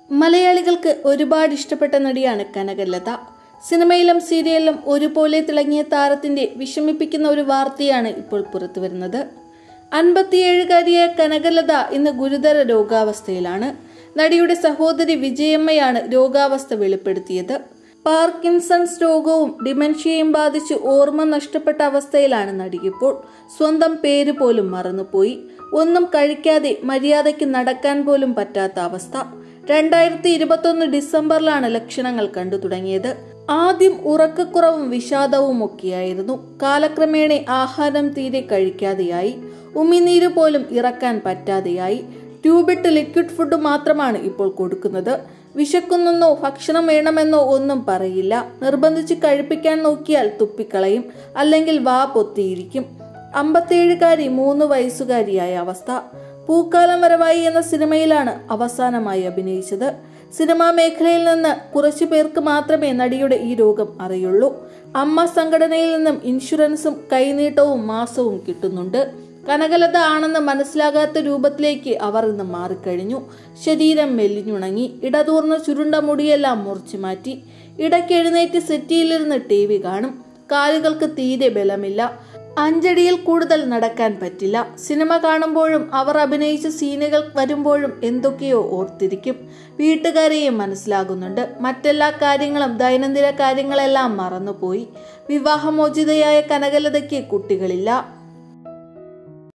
മലയാളികൾക്ക് ഒരുപാട് ഇഷ്ടപ്പെട്ട നടിയാണ് കനകലത സിനിമയിലും സീരിയലിലും ഒരുപോലെ തിളങ്ങിയ താരത്തിന്റെ വിഷമിപ്പിക്കുന്ന ഒരു വാർത്തയാണ് ഇപ്പോൾ പുറത്തു വരുന്നത് അൻപത്തിയേഴുകാരിയായ കനകലത ഇന്ന് ഗുരുതര രോഗാവസ്ഥയിലാണ് നടിയുടെ സഹോദരി വിജയമ്മയാണ് രോഗാവസ്ഥ വെളിപ്പെടുത്തിയത് പാർക്കിൻസൺസ് രോഗവും ഡിമെൻഷ്യയും ബാധിച്ച് ഓർമ്മ നഷ്ടപ്പെട്ട അവസ്ഥയിലാണ് നടിയിപ്പോൾ സ്വന്തം പേര് പോലും മറന്നുപോയി ഒന്നും കഴിക്കാതെ മര്യാദയ്ക്ക് നടക്കാൻ പോലും പറ്റാത്ത അവസ്ഥ രണ്ടായിരത്തി ഇരുപത്തൊന്ന് ഡിസംബറിലാണ് ലക്ഷണങ്ങൾ കണ്ടു തുടങ്ങിയത് ആദ്യം ഉറക്കക്കുറവും വിഷാദവും ഒക്കെയായിരുന്നു കാലക്രമേണ ആഹാരം തീരെ കഴിക്കാതെയായി ഉമിനീര് പോലും ഇറക്കാൻ പറ്റാതെയായി ട്യൂബിട്ട് ലിക്വിഡ് ഫുഡ് മാത്രമാണ് ഇപ്പോൾ കൊടുക്കുന്നത് വിശക്കുന്നെന്നോ ഭക്ഷണം വേണമെന്നോ ഒന്നും പറയില്ല നിർബന്ധിച്ച് കഴിപ്പിക്കാൻ നോക്കിയാൽ തുപ്പിക്കളയും അല്ലെങ്കിൽ വാ പൊത്തിയിരിക്കും അമ്പത്തിയേഴുകാരി മൂന്ന് വയസ്സുകാരിയായ അവസ്ഥ പൂക്കാലം വരവായി എന്ന സിനിമയിലാണ് അവസാനമായി അഭിനയിച്ചത് സിനിമാ മേഖലയിൽ നിന്ന് കുറച്ചു പേർക്ക് മാത്രമേ നടിയുടെ ഈ രോഗം അറിയുള്ളൂ അമ്മ സംഘടനയിൽ നിന്നും ഇൻഷുറൻസും കൈനീട്ടവും മാസവും കിട്ടുന്നുണ്ട് കനകലത ആണെന്ന് മനസ്സിലാകാത്ത രൂപത്തിലേക്ക് അവർ ഇന്ന് മാറിക്കഴിഞ്ഞു ശരീരം മെലിഞ്ഞുണങ്ങി ഇടതൂർന്ന ചുരുണ്ട മുടിയെല്ലാം മുറിച്ചു മാറ്റി ഇടയ്ക്ക് എഴുന്നേറ്റ് സെറ്റിയിലിരുന്ന് ടി വി കാണും കാലുകൾക്ക് തീരെ ബലമില്ല അഞ്ചടിയിൽ കൂടുതൽ നടക്കാൻ പറ്റില്ല സിനിമ കാണുമ്പോഴും അവർ അഭിനയിച്ച സീനുകൾ വരുമ്പോഴും എന്തൊക്കെയോ ഓർത്തിരിക്കും വീട്ടുകാരെയും മനസ്സിലാകുന്നുണ്ട് മറ്റെല്ലാ കാര്യങ്ങളും ദൈനംദിന കാര്യങ്ങളെല്ലാം മറന്നുപോയി വിവാഹമോചിതയായ കനകലതയ്ക്ക് കുട്ടികളില്ല